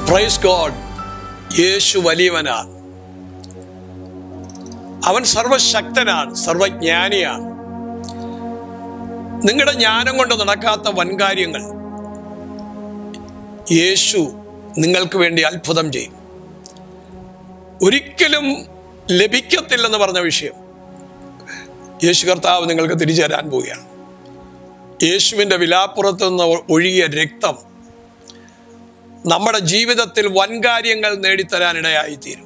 praise God യേശു വലിയവനാണ് അവൻ സർവശക്തനാണ് സർവജ്ഞാനിയാണ് നിങ്ങളുടെ ജ്ഞാനം കൊണ്ട് നടക്കാത്ത വൻകാര്യങ്ങൾ യേശു നിങ്ങൾക്ക് വേണ്ടി അത്ഭുതം ചെയ്യും ഒരിക്കലും ലഭിക്കത്തില്ലെന്ന് പറഞ്ഞ വിഷയം യേശു കർത്താവ് നിങ്ങൾക്ക് തിരിച്ചു തരാൻ പോവുകയാണ് യേശുവിൻ്റെ വിലാപ്പുറത്ത് നിന്ന് ഒഴുകിയ രക്തം നമ്മുടെ ജീവിതത്തിൽ വൻകാര്യങ്ങൾ നേടിത്തരാനിടയായിത്തീരും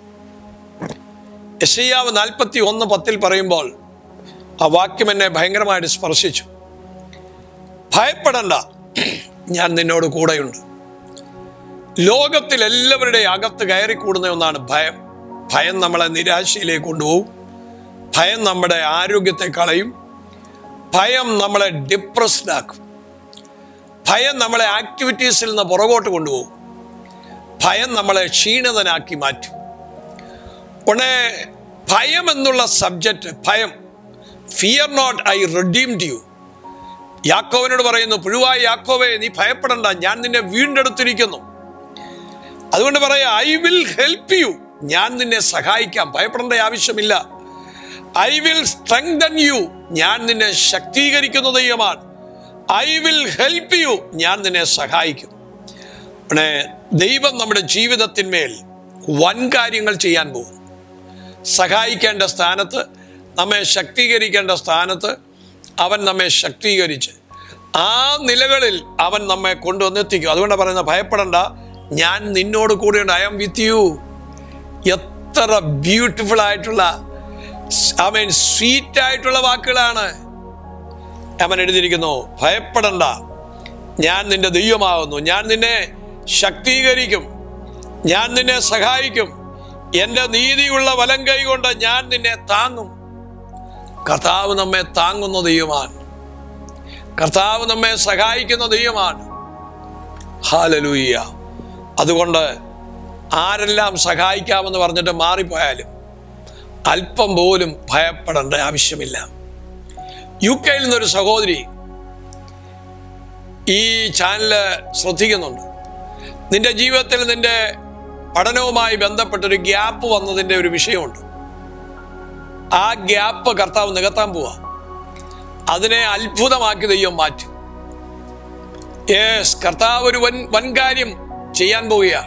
യശയ്യാവ് നാൽപ്പത്തി ഒന്ന് പത്തിൽ പറയുമ്പോൾ ആ വാക്യം എന്നെ ഭയങ്കരമായിട്ട് സ്പർശിച്ചു ഭയപ്പെടണ്ട ഞാൻ നിന്നോട് കൂടെയുണ്ട് ലോകത്തിൽ എല്ലാവരുടെയും അകത്ത് കയറിക്കൂടുന്ന ഒന്നാണ് ഭയം ഭയം നമ്മളെ നിരാശയിലേക്ക് കൊണ്ടുപോകും ഭയം നമ്മുടെ ആരോഗ്യത്തെ കളയും ഭയം നമ്മളെ ഡിപ്രസ്ഡ് ആക്കും ഭയം നമ്മളെ ആക്ടിവിറ്റീസിൽ നിന്ന് പുറകോട്ട് കൊണ്ടുപോകും ഭയം നമ്മളെ ക്ഷീണിതനാക്കി മാറ്റും ഉടനെ ഭയം എന്നുള്ള സബ്ജക്റ്റ് ഭയം fear not I redeemed you യാക്കോവനോട് പറയുന്നു പുഴുവായ യാക്കോവെ നീ ഭയപ്പെടണ്ട ഞാൻ നിന്നെ വീണ്ടെടുത്തിരിക്കുന്നു അതുകൊണ്ട് പറയാ ഐ വിൽ ഹെൽപ്പ് യു ഞാൻ നിന്നെ സഹായിക്കാം ഭയപ്പെടേണ്ട ആവശ്യമില്ല ഐ വിൽ സ്ട്രെങ്തൻ യു ഞാൻ നിന്നെ ശക്തീകരിക്കുന്ന ദൈവമാണ് ഐ വിൽ ഹെൽപ്പ് യു ഞാൻ നിന്നെ സഹായിക്കും പിന്നെ ദൈവം നമ്മുടെ ജീവിതത്തിന്മേൽ വൻ കാര്യങ്ങൾ ചെയ്യാൻ പോകും സഹായിക്കേണ്ട സ്ഥാനത്ത് നമ്മെ ശക്തീകരിക്കേണ്ട സ്ഥാനത്ത് അവൻ നമ്മെ ശക്തീകരിച്ച് ആ നിലകളിൽ അവൻ നമ്മെ കൊണ്ടുവന്നെത്തിക്കും അതുകൊണ്ട് പറയുന്നത് ഭയപ്പെടണ്ട ഞാൻ നിന്നോട് കൂടെയുണ്ട് ഐ ആം വിത്ത് യു എത്ര ബ്യൂട്ടിഫുൾ ആയിട്ടുള്ള ഐ മീൻ സ്വീറ്റ് ആയിട്ടുള്ള വാക്കുകളാണ് അവൻ എഴുതിയിരിക്കുന്നു ഭയപ്പെടണ്ട ഞാൻ നിന്റെ ദൈവമാകുന്നു ഞാൻ നിന്നെ ശക്തീകരിക്കും ഞാൻ നിന്നെ സഹായിക്കും എൻ്റെ നീതിയുള്ള വലം കൈ കൊണ്ട് ഞാൻ നിന്നെ താങ്ങും കർത്താവ് നമ്മെ താങ്ങുന്ന ദൈവമാണ് കർത്താവ് നമ്മെ സഹായിക്കുന്ന ദൈവമാണ് ഹാലലൂയ്യ അതുകൊണ്ട് ആരെല്ലാം സഹായിക്കാമെന്ന് പറഞ്ഞിട്ട് മാറിപ്പോയാലും അല്പം പോലും ഭയപ്പെടേണ്ട ആവശ്യമില്ല യു കെയിൽ നിന്നൊരു സഹോദരി ഈ ചാനല് ശ്രദ്ധിക്കുന്നുണ്ട് നിന്റെ ജീവിതത്തിൽ നിന്റെ പഠനവുമായി ബന്ധപ്പെട്ടൊരു ഗ്യാപ്പ് വന്നതിൻ്റെ ഒരു വിഷയമുണ്ട് ആ ഗ്യാപ്പ് കർത്താവ് നികത്താൻ പോവാ അതിനെ അത്ഭുതമാക്കി ദൈവം മാറ്റും യേസ് കർത്താവ് ഒരു വൻ വൻകാര്യം ചെയ്യാൻ പോവുകയാണ്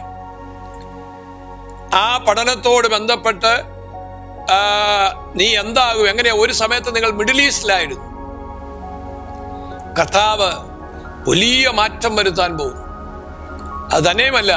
ആ പഠനത്തോട് ബന്ധപ്പെട്ട് ആ, നീ എന്താകും എങ്ങനെയാ ഒരു സമയത്ത് നിങ്ങൾ മിഡിൽ ഈസ്റ്റിലായിരുന്നു കർത്താവ് വലിയ മാറ്റം വരുത്താൻ പോകും അത് തന്നെയുമല്ല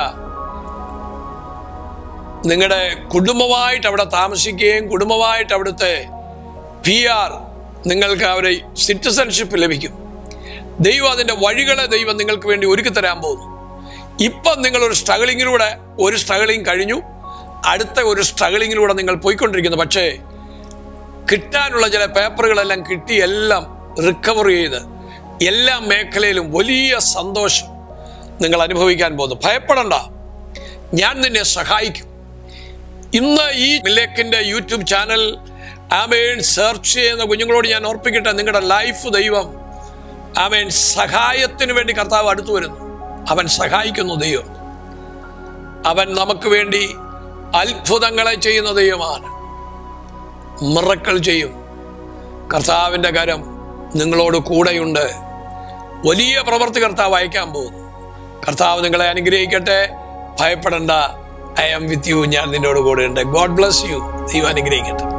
നിങ്ങളുടെ കുടുംബമായിട്ട് അവിടെ താമസിക്കുകയും കുടുംബമായിട്ട് അവിടുത്തെ പി ആർ നിങ്ങൾക്ക് അവരെ സിറ്റിസൺഷിപ്പ് ലഭിക്കും ദൈവം അതിൻ്റെ വഴികളെ ദൈവം നിങ്ങൾക്ക് വേണ്ടി ഒരുക്കി തരാൻ പോകുന്നു ഇപ്പം നിങ്ങൾ ഒരു സ്ട്രഗിളിങ്ങിലൂടെ ഒരു സ്ട്രഗിളിങ് കഴിഞ്ഞു അടുത്ത ഒരു സ്ട്രഗിളിങ്ങിലൂടെ നിങ്ങൾ പോയിക്കൊണ്ടിരിക്കുന്നു പക്ഷേ കിട്ടാനുള്ള ചില പേപ്പറുകളെല്ലാം കിട്ടി എല്ലാം റിക്കവർ ചെയ്ത് എല്ലാ മേഖലയിലും വലിയ സന്തോഷം നിങ്ങൾ അനുഭവിക്കാൻ പോകുന്നു ഭയപ്പെടണ്ട ഞാൻ നിന്നെ സഹായിക്കും ഇന്ന് ഈ മില്ലേക്കിൻ്റെ യൂട്യൂബ് ചാനൽ ആമേൻ സെർച്ച് ചെയ്യുന്ന കുഞ്ഞുങ്ങളോട് ഞാൻ ഓർപ്പിക്കട്ടെ നിങ്ങളുടെ ലൈഫ് ദൈവം ആമേൻ സഹായത്തിന് വേണ്ടി കർത്താവ് അടുത്തു വരുന്നു അവൻ സഹായിക്കുന്നു ദൈവം അവൻ നമുക്ക് വേണ്ടി അത്ഭുതങ്ങളെ ചെയ്യുന്ന ദൈവമാണ് മിറക്കൾ ചെയ്യും കർത്താവിൻ്റെ കരം നിങ്ങളോട് കൂടെയുണ്ട് വലിയ പ്രവൃത്തി കർത്താവ് അയക്കാൻ പോകുന്നു കർത്താവ് നിങ്ങളെ അനുഗ്രഹിക്കട്ടെ ഭയപ്പെടണ്ട ഐ ആം വിത്ത് യു ഞാൻ നിന്നോട് കൂടെയുണ്ട് ഗോഡ് ബ്ലസ് യു ദൈവം അനുഗ്രഹിക്കട്ടെ